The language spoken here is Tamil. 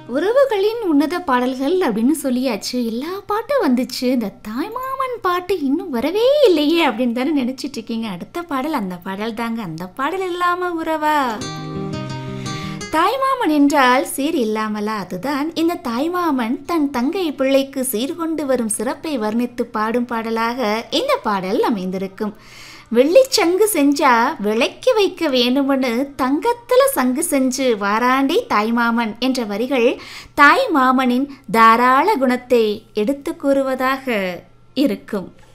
உறவுகளின் உன்னத பாடல்கள் அப்படின்னு சொல்லியாச்சு எல்லா பாட்டும் வந்துச்சு இந்த தாய்மாமன் பாட்டு இன்னும் வரவே இல்லையே அப்படின்னு தானே நினைச்சிட்டு இருக்கீங்க அடுத்த பாடல் அந்த பாடல் தாங்க அந்த பாடல் இல்லாம உறவா தாய்மாமன் என்றால் சீர் இல்லாமலா அதுதான் இந்த தாய்மாமன் தன் தங்கை பிள்ளைக்கு சீர் கொண்டு வரும் சிறப்பை வர்ணித்து பாடும் பாடலாக இந்த பாடல் அமைந்திருக்கும் வெள்ளிச்சங்கு செஞ்சா விளக்கி வைக்க வேணும்னு தங்கத்துல சங்கு செஞ்சு வாராண்டி தாய்மாமன் என்ற வரிகள் தாய்மாமனின் தாராள குணத்தை எடுத்து கூறுவதாக இருக்கும்